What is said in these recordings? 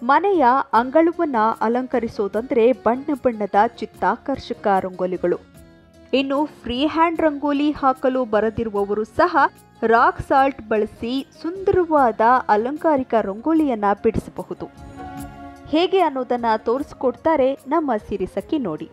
ಮನೆಯ ಅಂಗಳವನ್ನ ಅಲಂಕರಿಸೋದಂದ್ರೆ ಬಣ್ಣ ಬಣ್ಣದ ಚಿತ್ತಾಕರ್ಷಕ ರಂಗೋಲಿಗಳು ಇನ್ನು ಫ್ರೀ ಹ್ಯಾಂಡ್ ರಂಗೋಲಿ ಹಾಕಲು ಬರದಿರುವವರು ಸಹ ರಾಕ್ ಸಾಲ್ಟ್ ಬಳಸಿ ಸುಂದರವಾದ ಅಲಂಕಾರಿಕ ರಂಗೋಲಿಯನ್ನ ಬಿಡಿಸಬಹುದು ಹೇಗೆ ಅನ್ನೋದನ್ನ ತೋರಿಸ್ಕೊಡ್ತಾರೆ ನಮ್ಮ ಸಿರಿಸಕ್ಕಿ ನೋಡಿ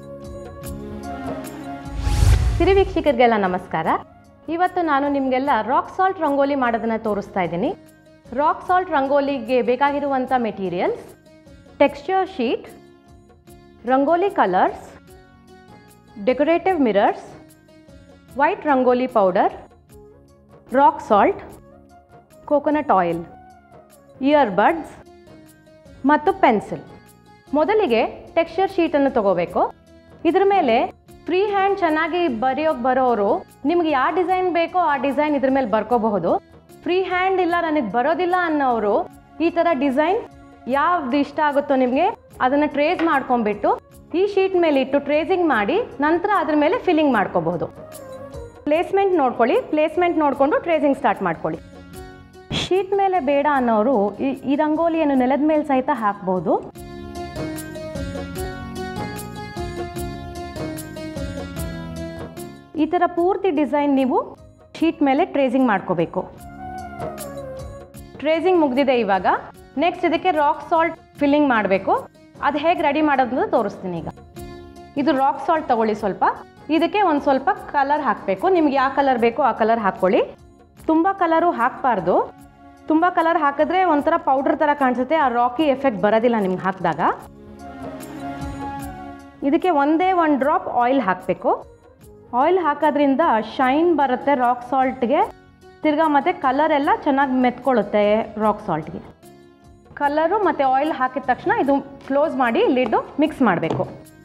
ಸಿರಿ ವೀಕ್ಷಕರಿಗೆಲ್ಲ ನಮಸ್ಕಾರ ಇವತ್ತು ನಾನು ನಿಮಗೆಲ್ಲ ರಾಕ್ ಸಾಲ್ಟ್ ರಂಗೋಲಿ ಮಾಡೋದನ್ನು ತೋರಿಸ್ತಾ ಇದ್ದೀನಿ ರಾಕ್ ಸಾಲ್ಟ್ ರಂಗೋಲಿಗೆ ಬೇಕಾಗಿರುವಂಥ materials texture sheet rangoli colours decorative mirrors white rangoli powder rock salt coconut oil ear buds ಮತ್ತು ಪೆನ್ಸಿಲ್ ಮೊದಲಿಗೆ ಟೆಕ್ಸ್ಚರ್ ಶೀಟನ್ನು ತಗೋಬೇಕು ಇದ್ರ ಮೇಲೆ ಫ್ರೀ ಹ್ಯಾಂಡ್ ಚೆನ್ನಾಗಿ ಬರೆಯೋಕೆ ಬರೋರು ನಿಮ್ಗೆ ಯಾವ ಡಿಸೈನ್ ಬೇಕೋ ಆ ಡಿಸೈನ್ ಇದ್ರ ಮೇಲೆ ಬರ್ಕೋಬಹುದು ಫ್ರೀ ಹ್ಯಾಂಡ್ ಇಲ್ಲ ನನಗೆ ಬರೋದಿಲ್ಲ ಅನ್ನೋರು ಈ ಥರ ಡಿಸೈನ್ ಯಾವ್ದು ಇಷ್ಟ ಆಗುತ್ತೋ ನಿಮಗೆ ಅದನ್ನು ಟ್ರೇಸ್ ಮಾಡ್ಕೊಂಡ್ಬಿಟ್ಟು ಈ ಶೀಟ್ ಮೇಲೆ ಇಟ್ಟು ಟ್ರೇಸಿಂಗ್ ಮಾಡಿ ನಂತರ ಅದ್ರ ಮೇಲೆ ಫಿಲ್ಲಿಂಗ್ ಮಾಡ್ಕೋಬಹುದು ಪ್ಲೇಸ್ಮೆಂಟ್ ನೋಡ್ಕೊಳ್ಳಿ ಪ್ಲೇಸ್ಮೆಂಟ್ ನೋಡಿಕೊಂಡು ಟ್ರೇಸಿಂಗ್ ಸ್ಟಾರ್ಟ್ ಮಾಡ್ಕೊಳ್ಳಿ ಶೀಟ್ ಮೇಲೆ ಬೇಡ ಅನ್ನೋರು ಈ ಈ ರಂಗೋಲಿಯನ್ನು ನೆಲದ ಮೇಲೆ ಸಹಿತ ಹಾಕ್ಬೋದು ಈ ಥರ ಪೂರ್ತಿ ಡಿಸೈನ್ ನೀವು ಶೀಟ್ ಮೇಲೆ ಟ್ರೇಸಿಂಗ್ ಮಾಡ್ಕೋಬೇಕು ಟ್ರೇಸಿಂಗ್ ಮುಗ್ದಿದೆ ಇವಾಗ ನೆಕ್ಸ್ಟ್ ಇದಕ್ಕೆ ರಾಕ್ ಸಾಲ್ಟ್ ಫಿಲ್ಲಿಂಗ್ ಮಾಡಬೇಕು ಅದು ಹೇಗೆ ರೆಡಿ ಮಾಡೋದು ತೋರಿಸ್ತೀನಿ ಈಗ ಇದು ರಾಕ್ ಸಾಲ್ಟ್ ತಗೊಳ್ಳಿ ಸ್ವಲ್ಪ ಇದಕ್ಕೆ ಒಂದು ಸ್ವಲ್ಪ ಕಲರ್ ಹಾಕಬೇಕು ನಿಮ್ಗೆ ಯಾವ ಕಲರ್ ಬೇಕೋ ಆ ಕಲರ್ ಹಾಕ್ಕೊಳ್ಳಿ ತುಂಬ ಕಲರು ಹಾಕಬಾರ್ದು ತುಂಬ ಕಲರ್ ಹಾಕಿದ್ರೆ ಒಂಥರ ಪೌಡ್ರ್ ಥರ ಕಾಣಿಸುತ್ತೆ ಆ ರಾಕಿ ಎಫೆಕ್ಟ್ ಬರೋದಿಲ್ಲ ನಿಮ್ಗೆ ಹಾಕಿದಾಗ ಇದಕ್ಕೆ ಒಂದೇ ಒಂದು ಡ್ರಾಪ್ ಆಯಿಲ್ ಹಾಕಬೇಕು ಆಯಿಲ್ ಹಾಕೋದ್ರಿಂದ ಶೈನ್ ಬರುತ್ತೆ ರಾಕ್ ಸಾಲ್ಟ್ಗೆ ತಿರ್ಗಾ ಮತ್ತು ಕಲರ್ ಎಲ್ಲ ಚೆನ್ನಾಗಿ ಮೆತ್ಕೊಳ್ಳುತ್ತೆ ರಾಕ್ ಸಾಲ್ಟ್ಗೆ ಕಲರು ಮತ್ತು ಆಯಿಲ್ ಹಾಕಿದ ತಕ್ಷಣ ಇದು ಕ್ಲೋಸ್ ಮಾಡಿ ಲಿಡ್ಡು ಮಿಕ್ಸ್ ಮಾಡಬೇಕು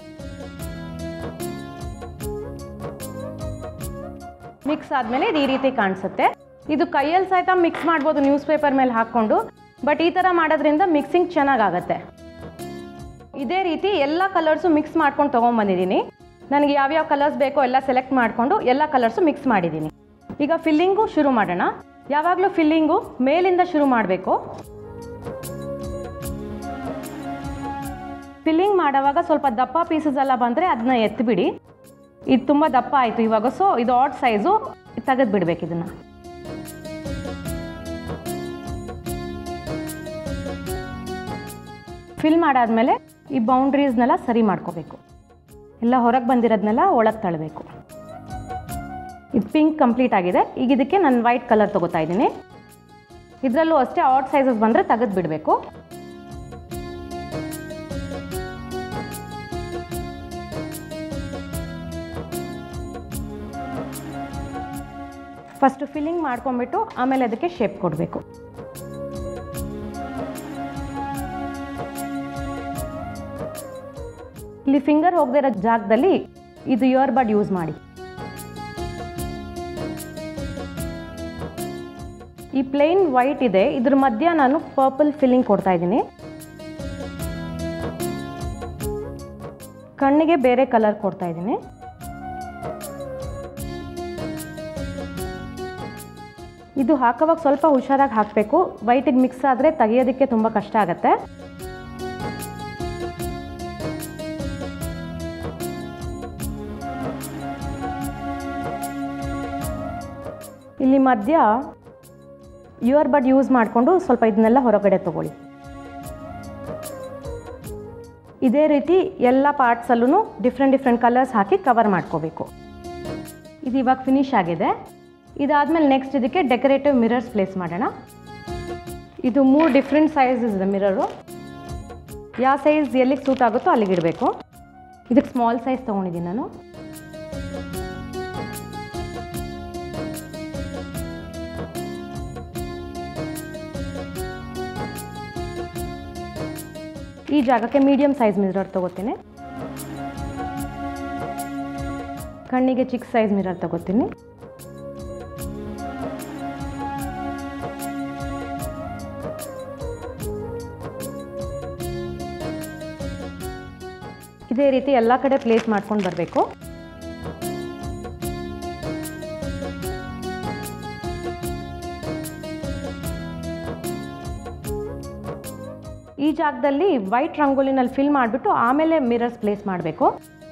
ಮಿಕ್ಸ್ ಆದಮೇಲೆ ಇದು ಈ ರೀತಿ ಕಾಣಿಸುತ್ತೆ ಇದು ಕೈಯಲ್ಲಿ ಸಹಿತ ಮಿಕ್ಸ್ ಮಾಡ್ಬೋದು ನ್ಯೂಸ್ ಪೇಪರ್ ಮೇಲೆ ಹಾಕ್ಕೊಂಡು ಬಟ್ ಈ ಥರ ಮಾಡೋದ್ರಿಂದ ಮಿಕ್ಸಿಂಗ್ ಚೆನ್ನಾಗಾಗತ್ತೆ ಇದೇ ರೀತಿ ಎಲ್ಲ ಕಲರ್ಸು ಮಿಕ್ಸ್ ಮಾಡ್ಕೊಂಡು ತೊಗೊಂಬಂದಿದ್ದೀನಿ ನನಗೆ ಯಾವ್ಯಾವ ಕಲರ್ಸ್ ಬೇಕೋ ಎಲ್ಲ ಸೆಲೆಕ್ಟ್ ಮಾಡಿಕೊಂಡು ಎಲ್ಲ ಕಲರ್ಸು ಮಿಕ್ಸ್ ಮಾಡಿದ್ದೀನಿ ಈಗ ಫಿಲ್ಲಿಂಗು ಶುರು ಮಾಡೋಣ ಯಾವಾಗಲೂ ಫಿಲ್ಲಿಂಗು ಮೇಲಿಂದ ಶುರು ಮಾಡಬೇಕು ಫಿಲ್ಲಿಂಗ್ ಮಾಡೋವಾಗ ಸ್ವಲ್ಪ ದಪ್ಪ ಪೀಸಸ್ ಎಲ್ಲ ಬಂದರೆ ಅದನ್ನ ಎತ್ತಿಬಿಡಿ ಇದು ತುಂಬ ದಪ್ಪ ಆಯಿತು ಇವಾಗ ಸೊ ಇದು ಆಟ್ ಸೈಜು ತೆಗೆದು ಬಿಡ್ಬೇಕು ಇದನ್ನು ಫಿಲ್ ಮಾಡಾದ್ಮೇಲೆ ಈ ಬೌಂಡ್ರೀಸ್ನೆಲ್ಲ ಸರಿ ಮಾಡ್ಕೋಬೇಕು ಎಲ್ಲ ಹೊರಗೆ ಬಂದಿರೋದನ್ನೆಲ್ಲ ಒಳಗೆ ತಳ್ಳಬೇಕು ಇದು ಪಿಂಕ್ ಕಂಪ್ಲೀಟ್ ಆಗಿದೆ ಈಗ ಇದಕ್ಕೆ ನಾನು ವೈಟ್ ಕಲರ್ ತೊಗೋತಾ ಇದ್ದೀನಿ ಇದರಲ್ಲೂ ಅಷ್ಟೇ ಆಟ್ ಸೈಜಸ್ ಬಂದರೆ ತೆಗೆದು ಬಿಡಬೇಕು ಫಸ್ಟ್ ಫಿಲ್ಲಿಂಗ್ ಮಾಡ್ಕೊಂಬಿಟ್ಟು ಆಮೇಲೆ ಅದಕ್ಕೆ ಶೇಪ್ ಕೊಡಬೇಕು ಇಲ್ಲಿ ಫಿಂಗರ್ ಹೋಗದೇ ಇರೋ ಜಾಗದಲ್ಲಿ ಇದು ಇಯರ್ ಬಡ್ ಯೂಸ್ ಮಾಡಿ ಈ ಪ್ಲೇನ್ ವೈಟ್ ಇದೆ ಇದ್ರ ಮಧ್ಯ ನಾನು ಪರ್ಪಲ್ ಫಿಲ್ಲಿಂಗ್ ಕೊಡ್ತಾ ಇದ್ದೀನಿ ಕಣ್ಣಿಗೆ ಬೇರೆ ಕಲರ್ ಕೊಡ್ತಾ ಇದ್ದೀನಿ ಇದು ಹಾಕೋವಾಗ ಸ್ವಲ್ಪ ಹುಷಾರಾಗಿ ಹಾಕಬೇಕು ವೈಟಿಗೆ ಮಿಕ್ಸ್ ಆದರೆ ತೆಗಿಯೋದಕ್ಕೆ ತುಂಬ ಕಷ್ಟ ಆಗುತ್ತೆ ಇಲ್ಲಿ ಮಧ್ಯ ಇಯರ್ ಬಡ್ ಯೂಸ್ ಮಾಡಿಕೊಂಡು ಸ್ವಲ್ಪ ಇದನ್ನೆಲ್ಲ ಹೊರಗಡೆ ತಗೊಳ್ಳಿ ಇದೇ ರೀತಿ ಎಲ್ಲ ಪಾರ್ಟ್ಸಲ್ಲೂ ಡಿಫ್ರೆಂಟ್ ಡಿಫ್ರೆಂಟ್ ಕಲರ್ಸ್ ಹಾಕಿ ಕವರ್ ಮಾಡ್ಕೋಬೇಕು ಇದು ಇವಾಗ ಫಿನಿಶ್ ಆಗಿದೆ ಇದಾದಮೇಲೆ ನೆಕ್ಸ್ಟ್ ಇದಕ್ಕೆ ಡೆಕೋರೇಟಿವ್ ಮಿರರ್ಸ್ ಪ್ಲೇಸ್ ಮಾಡೋಣ ಇದು ಮೂರು ಡಿಫ್ರೆಂಟ್ ಸೈಜಸ್ ಇದೆ ಮಿರರು ಯಾವ ಸೈಜ್ ಎಲ್ಲಿಗೆ ಸೂಟ್ ಆಗುತ್ತೋ ಅಲ್ಲಿಗೆ ಇಡಬೇಕು ಇದಕ್ಕೆ ಸ್ಮಾಲ್ ಸೈಜ್ ತೊಗೊಂಡಿದ್ದೀನಿ ನಾನು ಈ ಜಾಗಕ್ಕೆ ಮೀಡಿಯಂ ಸೈಜ್ ಮಿರರ್ ತಗೋತೀನಿ ಕಣ್ಣಿಗೆ ಚಿಕ್ಕ ಸೈಜ್ ಮಿರರ್ ತಗೋತೀನಿ ಇದೇ ರೀತಿ ಎಲ್ಲ ಕಡೆ ಪ್ಲೇಸ್ ಮಾಡ್ಕೊಂಡು ಬರಬೇಕು ಈ ಜಾಗದಲ್ಲಿ ವೈಟ್ ರಂಗೋಲಿನಲ್ಲಿ ಫಿಲ್ ಮಾಡಿಬಿಟ್ಟು ಆಮೇಲೆ ಮಿರರ್ಸ್ ಪ್ಲೇಸ್ ಮಾಡಬೇಕು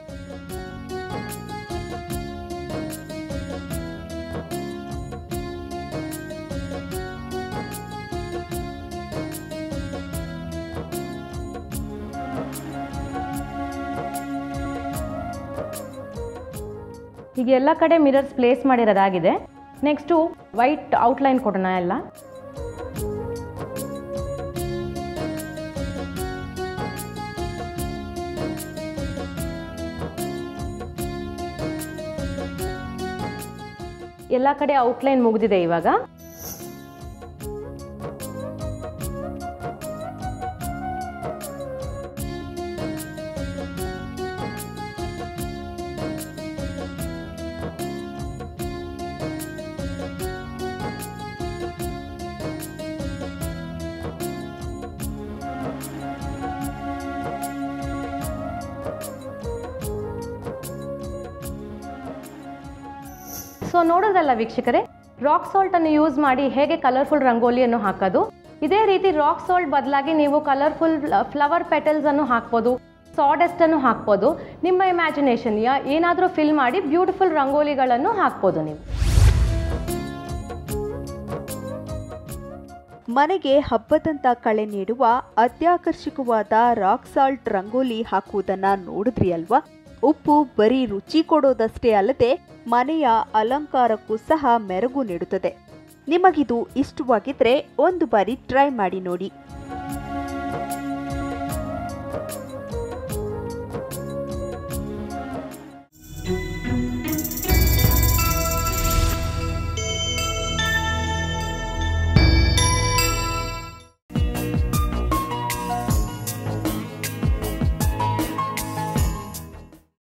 ಈಗ ಎಲ್ಲ ಕಡೆ ಮಿರರ್ಸ್ ಪ್ಲೇಸ್ ಮಾಡಿರೋದಾಗಿದೆ ನೆಕ್ಸ್ಟು ವೈಟ್ ಔಟ್ಲೈನ್ ಕೊಡೋಣ ಎಲ್ಲ ಎಲ್ಲ ಕಡೆ ಔಟ್ಲೈನ್ ಮುಗಿದಿದೆ ಇವಾಗ ಸೊ ನೋಡೋದಲ್ಲ ವೀಕ್ಷಕರೇ ರಾಕ್ ಸಾಲ್ಟ್ ಅನ್ನು ಯೂಸ್ ಮಾಡಿ ಹೇಗೆ ಕಲರ್ಫುಲ್ ರಂಗೋಲಿಯನ್ನು ಹಾಕೋದು ಇದೇ ರೀತಿ ರಾಕ್ ಸಾಲ್ಟ್ ಬದಲಾಗಿ ನೀವು ಕಲರ್ಫುಲ್ ಫ್ಲವರ್ ಪೆಟಲ್ಸ್ ಅನ್ನು ಹಾಕ್ಬೋದು ಸಾಡೆಸ್ಟ್ ಅನ್ನು ಹಾಕ್ಬೋದು ನಿಮ್ಮ ಇಮ್ಯಾಜಿನೇಷನ್ ಏನಾದರೂ ಫಿಲ್ ಮಾಡಿ ಬ್ಯೂಟಿಫುಲ್ ರಂಗೋಲಿಗಳನ್ನು ಹಾಕ್ಬೋದು ನೀವು ಮನೆಗೆ ಹಬ್ಬದಂತ ಕಳೆ ನೀಡುವ ಅತ್ಯಾಕರ್ಷಕವಾದ ರಾಕ್ ಸಾಲ್ಟ್ ರಂಗೋಲಿ ಹಾಕುವುದನ್ನ ನೋಡಿದ್ರಿ ಅಲ್ವಾ ಉಪ್ಪು ಬರೀ ರುಚಿ ಕೊಡೋದಷ್ಟೇ ಅಲ್ಲದೆ ಮನೆಯ ಅಲಂಕಾರಕ್ಕೂ ಸಹ ಮೆರುಗು ನೀಡುತ್ತದೆ ನಿಮಗಿದು ಇಷ್ಟವಾಗಿದ್ರೆ ಒಂದು ಬಾರಿ ಟ್ರೈ ಮಾಡಿ ನೋಡಿ